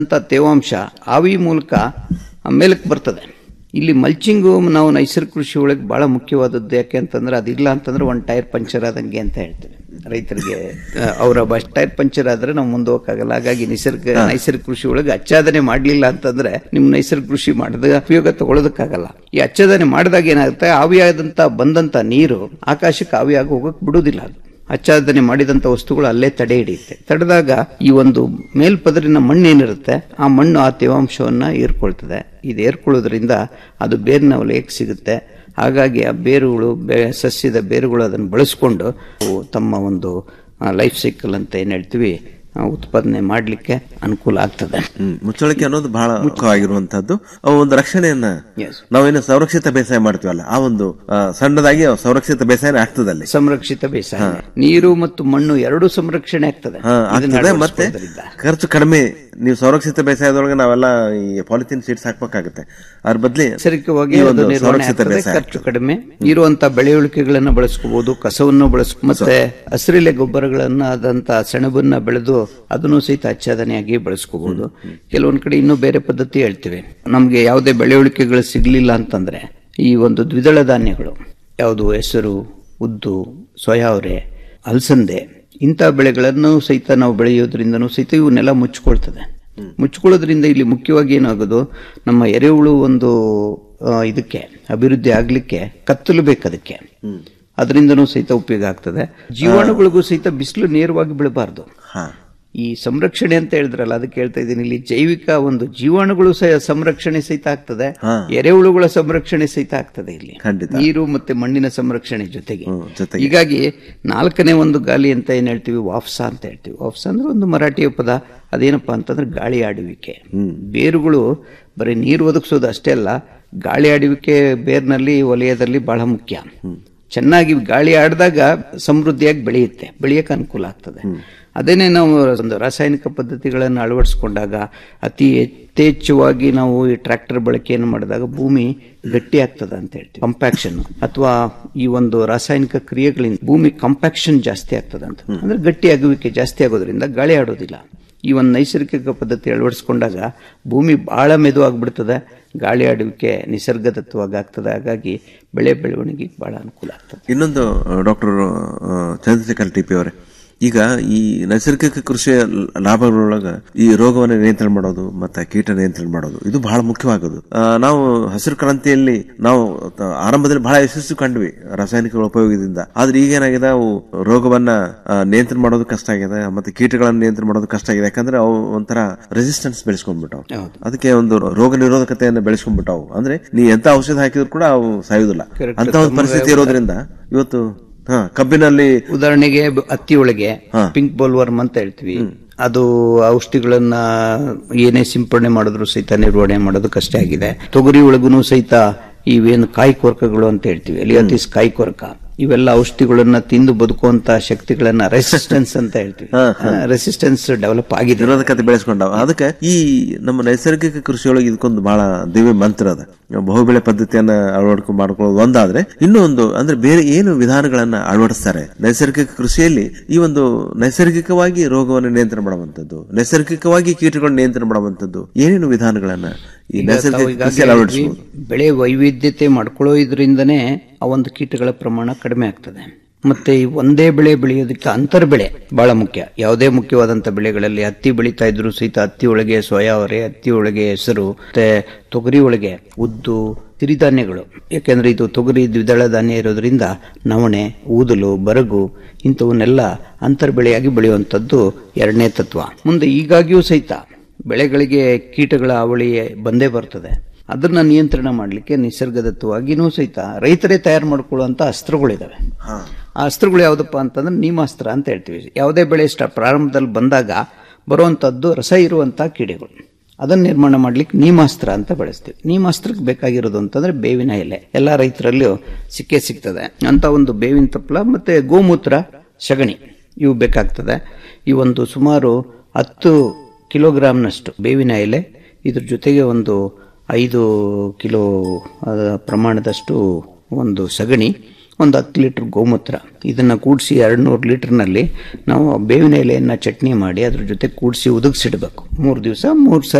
ಅಂತ ತೇವಾಂಶ ಆವಿ ಮೂಲಕ ಮೇಲಕ್ಕೆ ಬರ್ತದೆ ಇಲ್ಲಿ ಮಲ್ಚಿಂಗು ನಾವು ನೈಸರ್ಗಿಕ ಕೃಷಿ ಒಳಗೆ ಬಹಳ ಮುಖ್ಯವಾದದ್ದು ಯಾಕೆ ಅಂತಂದ್ರೆ ಅದಿಲ್ಲ ಅಂತಂದ್ರೆ ಒಂದು ಟೈರ್ ಪಂಚರ್ ಆದಂಗೆ ಅಂತ ಹೇಳ್ತೇವೆ ರೈತರಿಗೆ ಆ, ಅವರ ಬಸ್ ಟೈರ್ ಪಂಚರ್ ಆದ್ರೆ ನಾವು ಮುಂದೆ ಹೋಗಕ್ಕಾಗಲ್ಲ ಹಾಗಾಗಿ ನಿಸರ್ಗ ನೈಸರ್ಗಿಕ ಕೃಷಿ ಒಳಗೆ ಅಚ್ಚಾದನೆ ಮಾಡಲಿಲ್ಲ ಅಂತಂದ್ರೆ ನಿಮ್ ನೈಸರ್ಗಿಕ ಕೃಷಿ ಮಾಡಿದ ಉಪಯೋಗ ತಗೊಳ್ಳೋದಕ್ಕಾಗಲ್ಲ ಈ ಅಚ್ಚಾದನೆ ಮಾಡಿದಾಗ ಏನಾಗುತ್ತೆ ಆವಿಯಾದಂತ ಬಂದಂತ ನೀರು ಆಕಾಶಕ್ಕೆ ಆವಿಯಾಗಿ ಹೋಗಕ್ ಬಿಡುವುದಿಲ್ಲ ಅದು ಆಚ್ಛಾದನೆ ಮಾಡಿದಂತ ವಸ್ತುಗಳು ಅಲ್ಲೇ ತಡೆ ಹಿಡಿಯುತ್ತೆ ತಡೆದಾಗ ಈ ಒಂದು ಮೇಲ್ಪದರಿನ ಮಣ್ಣು ಏನಿರುತ್ತೆ ಆ ಮಣ್ಣು ಆ ತೇವಾಂಶವನ್ನ ಏರ್ಕೊಳ್ತದೆ ಇದು ಏರ್ಕೊಳ್ಳೋದ್ರಿಂದ ಅದು ಬೇರಿನ ವಲಯಕ್ಕೆ ಸಿಗುತ್ತೆ ಹಾಗಾಗಿ ಆ ಬೇರುಗಳು ಬೆ- ಸಸ್ಯದ ಬೇರುಗಳು ಅದನ್ನು ಬಳಸ್ಕೊಂಡು ಅವು ತಮ್ಮ ಒಂದು ಲೈಫ್ ಸೈಕಲ್ ಅಂತ ಏನ್ ಹೇಳ್ತೀವಿ ಆ, ಉತ್ಪಾದನೆ ಮಾಡಲಿಕ್ಕೆ ಅನುಕೂಲ ಆಗ್ತದೆ ಹ್ಮ್ ಮುಚ್ಚಳಿಕೆ ಅನ್ನೋದು ಬಹಳ ಮುಖ್ಯವಾಗಿರುವಂತಹದ್ದು ಅವು ಒಂದು ರಕ್ಷಣೆಯನ್ನ Yes. ನಾವೇನು ಸಂರಕ್ಷಿತ ಬೇಸಾಯ ಮಾಡ್ತೀವಲ್ಲ ಆ ಒಂದು ಆ, ಸಣ್ಣದಾಗಿ ಸಂರಕ್ಷಿತ ಬೇಸಾಯ ಆಗ್ತದೆ ಅಲ್ಲಿ ಸಂರಕ್ಷಿತ ಬೇಸಾಯ ನೀರು ಮತ್ತು ಮಣ್ಣು ಎರಡೂ ಸಂರಕ್ಷಣೆ ಆಗ್ತದೆ ಹಾ, ಇದನ್ನ ಆಗ್ತದೆ ಮತ್ತೆ ಅಳವಡಿಸ್ಕೊಳ್ಳೋದ್ರಿಂದ. ಖರ್ಚು ಕಡಿಮೆ ನೀವು ಸಂರಕ್ಷಿತ ಬೇಸಾಯದೊಳಗೆ ನಾವೆಲ್ಲ ಈ ಪಾಲಿಥಿನ್ ಶೀಟ್ಸ್ ಹಾಕ್ಬೇಕಾಗುತ್ತೆ ಅದ್ರ ಬದ್ಲಿ ನೈಸರ್ಗಿಕವಾಗಿ ಈ ಅದು ಒಂದು ನಿರ್ವಹಣೆ ಸಂರಕ್ಷಿತ ಆಗ್ತದೆ, ಬೇಸಾಯ ಖರ್ಚು ಕಡಿಮೆ ಇರುವಂತ ಬೆಳೆಯುಳಿಕೆಗಳನ್ನ ಬಳಸ್ಕೋಬಹುದು ಕಸವನ್ನು ಬಳಸ್ ಮತ್ತೆ ಹಸಿರೆಲೆ ಗೊಬ್ಬರಗಳನ್ನ ಆದಂತ ಸೆಣಬನ್ನ ಬೆಳೆದು ಅದನ್ನು ಸಹಿತ ಆಚ್ಛಾದನೆಯಾಗಿ ಬಳಸ್ಕೋಬಹುದು ಕೆಲವೊಂದ್ ಕಡೆ ಇನ್ನೂ ಬೇರೆ ಪದ್ಧತಿ ಹೇಳ್ತೇವೆ ನಮ್ಗೆ ಯಾವುದೇ ಬೆಳೆಯುಳಿಕೆಗಳು ಸಿಗ್ಲಿಲ್ಲ ಅಂತಂದ್ರೆ ಈ ಒಂದು ದ್ವಿದಳ ಧಾನ್ಯಗಳು ಯಾವುದು ಹೆಸರು ಉದ್ದು ಸೋಯಾವರೆ ಅಲಸಂದೆ ಇಂಥ ಬೆಳೆಗಳನ್ನು ಸಹಿತ ನಾವು ಬೆಳೆಯೋದ್ರಿಂದನೂ ಸಹಿತ ಇವು ನೆಲ ಮುಚ್ಕೊಳ್ತದೆ ಮುಚ್ಕೊಳ್ಳೋದ್ರಿಂದ ಇಲ್ಲಿ ಮುಖ್ಯವಾಗಿ ಏನಾಗೋದು ನಮ್ಮ ಎರೆಹುಳು ಒಂದು ಆ, ಇದಕ್ಕೆ ಅಭಿವೃದ್ಧಿ ಆಗ್ಲಿಕ್ಕೆ ಕತ್ತಲು ಬೇಕು ಅದಕ್ಕೆ ಅದರಿಂದನೂ ಸಹಿತ ಉಪಯೋಗ ಆಗ್ತದೆ ಜೀವಾಣುಗಳಿಗೂ ಸಹಿತ ಬಿಸಿಲು ನೇರವಾಗಿ ಬೀಳಬಾರ್ದು ಹಾ ಈ ಸಂರಕ್ಷಣೆ ಅಂತ ಹೇಳಿದ್ರಲ್ಲ ಅದಕ್ಕೆ ಹೇಳ್ತಾ ಇದ್ದೀನಿ ಇಲ್ಲಿ ಜೈವಿಕ ಒಂದು ಜೀವಾಣುಗಳು ಸಹ ಸಂರಕ್ಷಣೆ ಸಹಿತ ಆಗ್ತದೆ ಹಾ. ಎರೆಹುಳುಗಳ ಸಂರಕ್ಷಣೆ ಸಹಿತ ಆಗ್ತದೆ ಇಲ್ಲಿ ಖಂಡಿತ. ನೀರು ಮತ್ತೆ ಮಣ್ಣಿನ ಸಂರಕ್ಷಣೆ ಜೊತೆಗೆ ಹ್ಮ್, ಜೊತೆಗೆ. ಹೀಗಾಗಿ ನಾಲ್ಕನೇ ಒಂದು ಗಾಲಿ ಅಂತ ಏನ್ ಹೇಳ್ತೀವಿ ವಾಫ್ಸ ಅಂತ ಹೇಳ್ತೀವಿ ವಾಫ್ಸ ಅಂದ್ರೆ ಒಂದು ಮರಾಠಿಯ ಪದ ಅದೇನಪ್ಪಾ ಅಂತಂದ್ರೆ ಗಾಳಿ ಆಡುವಿಕೆ ಬೇರುಗಳು ಬರೀ ನೀರು ಒದಗಿಸೋದು ಅಷ್ಟೇ ಅಲ್ಲ ಗಾಳಿ ಆಡುವಿಕೆ ಬೇರ್ನಲ್ಲಿ ವಲಯದಲ್ಲಿ ಬಹಳ ಮುಖ್ಯ ಚೆನ್ನಾಗಿ ಗಾಳಿ ಆಡಿದಾಗ ಸಮೃದ್ಧಿಯಾಗಿ ಬೆಳೆಯುತ್ತೆ ಬೆಳೆಯಕ್ಕೆ ಅನುಕೂಲ ಆಗ್ತದೆ ಅದೇನೆ ನಾವು ಒಂದು ರಾಸಾಯನಿಕ ಪದ್ಧತಿಗಳನ್ನು ಅಳವಡಿಸಿಕೊಂಡಾಗ ಅತಿ ಯಥೇಚ್ಛವಾಗಿ ನಾವು ಈ ಟ್ರ್ಯಾಕ್ಟರ್ ಬಳಕೆಯನ್ನು ಮಾಡಿದಾಗ ಭೂಮಿ ಗಟ್ಟಿ ಆಗ್ತದೆ ಅಂತ ಹೇಳ್ತೀವಿ ಕಂಪ್ಯಾಕ್ಷನ್ ಅಥವಾ ಈ ಒಂದು ರಾಸಾಯನಿಕ ಕ್ರಿಯೆಗಳಿಂದ ಭೂಮಿ ಕಂಪ್ಯಾಕ್ಷನ್ ಜಾಸ್ತಿ ಆಗ್ತದೆ ಅಂತ ಅಂದ್ರೆ ಗಟ್ಟಿ ಆಗುವಿಕೆ ಜಾಸ್ತಿ ಆಗೋದ್ರಿಂದ ಗಾಳಿ ಆಡೋದಿಲ್ಲ ಈ ಒಂದು ನೈಸರ್ಗಿಕ ಪದ್ಧತಿ ಅಳವಡಿಸ್ಕೊಂಡಾಗ ಭೂಮಿ ಬಹಳ ಮೆದುವಾಗ್ಬಿಡ್ತದೆ ಗಾಳಿ ಆಡುವಿಕೆ ನಿಸರ್ಗದತ್ವವಾಗಿ ಆಗ್ತದೆ ಹಾಗಾಗಿ ಬೆಳೆ ಬೆಳವಣಿಗೆಗೆ ಬಹಳ ಅನುಕೂಲ ಆಗ್ತದೆ ಇನ್ನೊಂದು ಡಾಕ್ಟರ್ ಚಂದ್ರಶೇಖರ್ ಟಿಪಿ ಅವರೇ ಈಗ ಈ ನೈಸರ್ಗಿಕ ಕೃಷಿಯ ಲಾಭಗಳೊಳಗ ಈ ರೋಗವನ್ನು ನಿಯಂತ್ರಣ ಮಾಡೋದು ಮತ್ತೆ ಕೀಟ ನಿಯಂತ್ರಣ ಮಾಡೋದು ಇದು ಬಹಳ ಮುಖ್ಯವಾಗೋದು ಆ, ನಾವು ಹಸಿರು ಕ್ರಾಂತಿಯಲ್ಲಿ ನಾವು ತ- ಆರಂಭದಲ್ಲಿ ಬಹಳ ಯಶಸ್ಸು ಕಂಡ್ವಿ ರಾಸಾಯನಿಕಗಳ ಉಪಯೋಗದಿಂದ ಆದ್ರೆ ಈಗ ಏನಾಗಿದೆ ಅವು ರೋಗವನ್ನ ಆ, ನಿಯಂತ್ರಣ ಮಾಡೋದು ಕಷ್ಟ ಆಗಿದೆ ಮತ್ತೆ ಕೀಟಗಳನ್ನ ನಿಯಂತ್ರಣ ಮಾಡೋದು ಕಷ್ಟ ಆಗಿದೆ ಯಾಕಂದ್ರೆ ಅವು ಒಂಥರ ರೆಸಿಸ್ಟೆನ್ಸ್ ಬೆಳೆಸ್ಕೊಂಡ್ಬಿಟ್ಟವು ಹೌದು. ಅದಕ್ಕೆ ಒಂದು ರೋಗ ನಿರೋಧಕತೆಯನ್ನು ಬೆಳೆಸ್ಕೊಂಡ್ಬಿಟ್ಟವು ಅಂದ್ರೆ ನೀ ಎಂತ ಔಷಧ ಹಾಕಿದ್ರು ಕೂಡ ಅವು ಸಾಯುವುದಿಲ್ಲ Correct. ಅಂತ ಒಂದು ಪರಿಸ್ಥಿತಿ ಇರೋದ್ರಿಂದ ಇವತ್ತು ಹಾ ಕಬ್ಬಿನಲ್ಲಿ ಉದಾಹರಣೆಗೆ ಬ- ಹತ್ತಿಯೊಳಗೆ ಹಾ. ಪಿಂಕ್ ಬೋಲ್ವರ್ಮ್ ಅಂತ ಹೇಳ್ತೀವಿ ಅದು ಔಷಧಿಗಳನ್ನ ಏನೇ ಸಿಂಪಡಣೆ ಮಾಡಿದ್ರು ಸಹಿತ ನಿರ್ವಹಣೆ ಮಾಡೋದು ಕಷ್ಟ ಆಗಿದೆ ತೊಗರಿ ಒಳಗೂ ಸಹಿತ ಇವೇನು ಕಾಯಿ ಕೊರಕಗಳು ಅಂತ ಹೇಳ್ತೀವಿ ಎಲಿಯಾತಿಸ್ ಕಾಯಿ ಕೊರಕ ಇವೆಲ್ಲ ಔಷಧಿಗಳನ್ನ ತಿಂದು ಬದುಕುವಂತ ಶಕ್ತಿಗಳನ್ನ ರೆಸಿಸ್ಟೆನ್ಸ್ ಅಂತ ಹೇಳ್ತೀವಿ ರೆಸಿಸ್ಟೆನ್ಸ್ ಡೆವಲಪ್ ಆಗಿದೆ ನಿರೋಧಕತೆ ಬೆಳೆಸ್ಕೊಂಡಾವ ಅದಕ್ಕೆ ಈ ನಮ್ಮ ನೈಸರ್ಗಿಕ ಕೃಷಿಯೊಳಗೆ ಇದಕ್ಕೊಂದು ಬಹಳ ದಿವ್ಯ ಮಂತ್ರ ಅದ ಬಹುಬೆಳೆ ಪದ್ಧತಿಯನ್ನ ಅಳವಡಿಕೆ ಮಾಡ್ಕೊಳ್ಳೋದು ಒಂದಾದ್ರೆ ಇನ್ನೂ ಒಂದು ಅಂದ್ರೆ ಬೇರೆ ಏನು ವಿಧಾನಗಳನ್ನ ಅಳವಡಿಸ್ತಾರೆ ನೈಸರ್ಗಿಕ ಕೃಷಿಯಲ್ಲಿ ಈ ಒಂದು ನೈಸರ್ಗಿಕವಾಗಿ ರೋಗವನ್ನು ನಿಯಂತ್ರಣ ಮಾಡುವಂತದ್ದು ನೈಸರ್ಗಿಕವಾಗಿ ಕೀಟಗಳನ್ನು ನಿಯಂತ್ರಣ ಮಾಡುವಂತದ್ದು ಏನೇನು ವಿಧಾನಗಳನ್ನ ಈ ಈಗ ನೈಸರ್ಗಿಕ ತಾವು ಈಗಾಗಲೇ ಕೃಷಿಯಲ್ಲಿ ಅಳವಡಿಸಬಹುದು ಹೇಳಿದ್ವಿ, ಬೆಳೆ ವೈವಿಧ್ಯತೆ ಮಾಡ್ಕೊಳ್ಳೋದ್ರಿಂದನೇ ಆ ಒಂದು ಕೀಟಗಳ ಪ್ರಮಾಣ ಕಡಿಮೆ ಆಗ್ತದೆ ಮತ್ತೆ ಈ ಒಂದೇ ಬೆಳೆ ಬೆಳೆಯೋದಕ್ಕೆ ಅಂತರ್ ಬೆಳೆ ಬಹಳ ಮುಖ್ಯ ಯಾವುದೇ ಮುಖ್ಯವಾದಂತ ಬೆಳೆಗಳಲ್ಲಿ ಹತ್ತಿ ಬೆಳೀತಾ ಇದ್ರು ಸಹಿತ ಹತ್ತಿ ಒಳಗೆ ಸೋಯಾವರೆ ಹತ್ತಿ ಒಳಗೆ ಹೆಸರು ಮತ್ತೆ ತೊಗರಿ ಒಳಗೆ ಉದ್ದು ಸಿರಿಧಾನ್ಯಗಳು ಯಾಕೆಂದ್ರೆ ಇದು ತೊಗರಿ ದ್ವಿದಳ ಧಾನ್ಯ ಇರೋದ್ರಿಂದ ನವಣೆ ಊದಲು ಬರಗು ಇಂಥವನ್ನೆಲ್ಲ ಅಂತರ್ ಬೆಳೆಯಾಗಿ ಬೆಳೆಯುವಂಥದ್ದು ಎರಡನೇ ತತ್ವ ಮುಂದೆ ಈಗಾಗಿಯೂ ಸಹಿತ ಬೆಳೆಗಳಿಗೆ ಕೀಟಗಳ ಅವಳಿ ಬಂದೇ ಬರ್ತದೆ ಅದನ್ನ ನಿಯಂತ್ರಣ ಮಾಡಲಿಕ್ಕೆ ನಿಸರ್ಗದತ್ತವಾಗಿನೂ ಸಹಿತ ರೈತರೇ ತಯಾರು ಮಾಡ್ಕೊಳ್ಳುವಂತ ಅಸ್ತ್ರಗಳಿದಾವೆ ಆ ಅಸ್ತ್ರಗಳು ಯಾವುದಪ್ಪ ಅಂತಂದ್ರೆ ನೀಮಾಸ್ತ್ರ ಅಂತ ಹೇಳ್ತೀವಿ ಯಾವುದೇ ಬೆಳೆ ಇಷ್ಟ ಪ್ರಾರಂಭದಲ್ಲಿ ಬಂದಾಗ ಬರುವಂತದ್ದು ರಸ ಇರುವಂತ ಕೀಡೆಗಳು ಅದನ್ನ ನಿರ್ಮಾಣ ಮಾಡ್ಲಿಕ್ಕೆ ನೀಮಾಸ್ತ್ರ ಅಂತ ಬಳಸ್ತೀವಿ ನೀಮಾಸ್ತ್ರಕ್ಕೆ ಬೇಕಾಗಿರೋದು ಅಂತಂದ್ರೆ ಬೇವಿನ ಎಲೆ ಎಲ್ಲಾ ರೈತರಲ್ಲಿಯೂ ಸಿಕ್ಕೇ ಸಿಗ್ತದೆ ಅಂತ ಒಂದು ಬೇವಿನ ತಪ್ಪಲ ಮತ್ತೆ ಗೋಮೂತ್ರ ಸಗಣಿ ಇವು ಬೇಕಾಗ್ತದೆ ಈ ಒಂದು ಸುಮಾರು ಹತ್ತು ಕಿಲೋಗ್ರಾಮ್ನಷ್ಟು ಬೇವಿನ ಎಲೆ ಇದ್ರ ಜೊತೆಗೆ ಒಂದು ಐದು ಕಿಲೋ ಆ, ಪ್ರಮಾಣದಷ್ಟು ಒಂದು ಸಗಣಿ ಒಂದು ಹತ್ತು ಲೀಟರ್ ಗೋಮೂತ್ರ ಇದನ್ನ ಕೂಡಿಸಿ ಎರಡು ನೂರು ಲೀಟರ್ನಲ್ಲಿ ನಾವು ಬೇವಿನ ಎಲೆಯನ್ನ ಚಟ್ನಿ ಮಾಡಿ ಅದ್ರ ಜೊತೆ ಕೂಡಿಸಿ ಉದುಗಿಸಿಡ್ಬೇಕು ಮೂರು ದಿವಸ ಮೂರು